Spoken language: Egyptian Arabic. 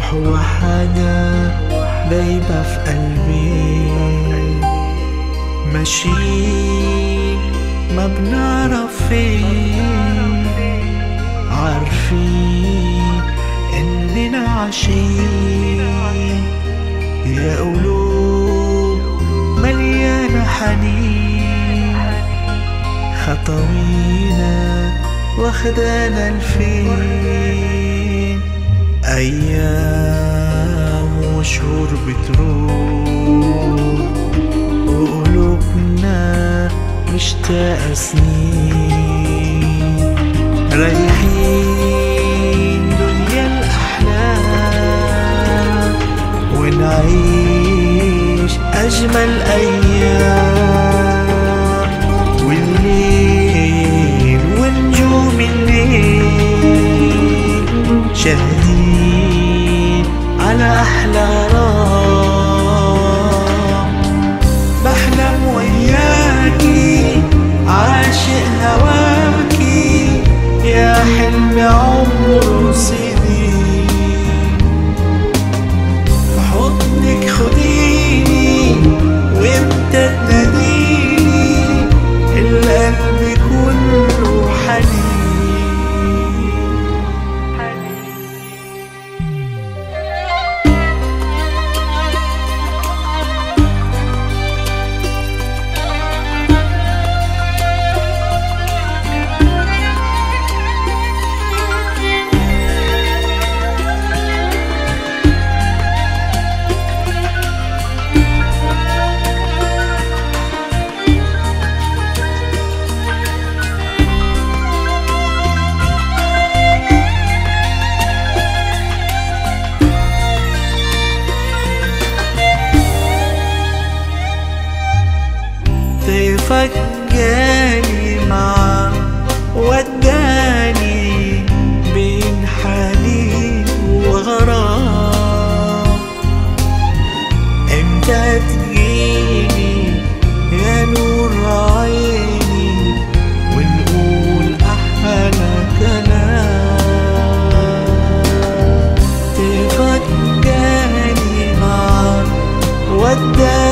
روح وحاجة دايبة في قلبي ماشيين ما بنعرف فين عارفين اننا عايشين يا قلوب مليانة حنين خطوينا واخدانا لفين أيام وشهور بتروح وقلوبنا مشتاقة سنين رايحين دنيا الأحلام ونعيش أجمل أيام والليل ونجوم الليل شاهدين على أحلى رام بحلم وياكي عاشق هواكي يا حلم عمره سنين في حضنك خديني وامتى تناديني القلب كله حنين ضيفك جاني معاه وداني بين حنين وغرام امتى تجيني يا نور عيني ونقول احلى كلام ضيفك جاني معاه وداني